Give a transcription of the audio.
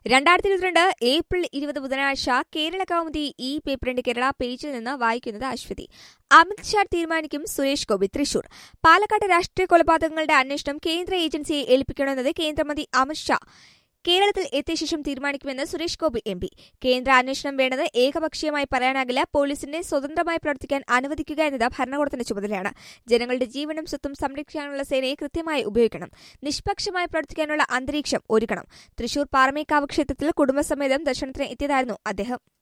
രണ്ടായിരത്തി ഇരുപത്തിരണ്ട് ഏപ്രിൽ ഇരുപത് ബുധനാഴ്ച കേരള കൗമുദി ഈ പേപ്പറിന്റെ കേരള പേജിൽ നിന്ന് വായിക്കുന്നത് അശ്വതി അമിത് ഷാ തീരുമാനിക്കും സുരേഷ് ഗോപി തൃശൂർ പാലക്കാട് രാഷ്ട്രീയ കൊലപാതകങ്ങളുടെ അന്വേഷണം കേന്ദ്ര ഏജൻസിയെ ഏൽപ്പിക്കണമെന്നത് കേന്ദ്രമന്ത്രി അമിത് ഷാ കേരളത്തിൽ എത്തിയ ശേഷം തീരുമാനിക്കുമെന്ന് സുരേഷ് ഗോപി എം പി കേന്ദ്ര അന്വേഷണം വേണ്ടത് ഏകപക്ഷീയമായി പറയാനാകില്ല പോലീസിനെ സ്വതന്ത്രമായി പ്രവർത്തിക്കാൻ അനുവദിക്കുക എന്നത് ഭരണകൂടത്തിന്റെ ചുമതലയാണ് ജനങ്ങളുടെ ജീവനും സ്വത്തും സംരക്ഷിക്കാനുള്ള സേനയെ കൃത്യമായി ഉപയോഗിക്കണം നിഷ്പക്ഷമായി പ്രവർത്തിക്കാനുള്ള അന്തരീക്ഷം ഒരുക്കണം തൃശൂർ പാറമേക്കാവ് ക്ഷേത്രത്തിൽ കുടുംബസമേതം ദർശനത്തിന് എത്തിയതായിരുന്നു അദ്ദേഹം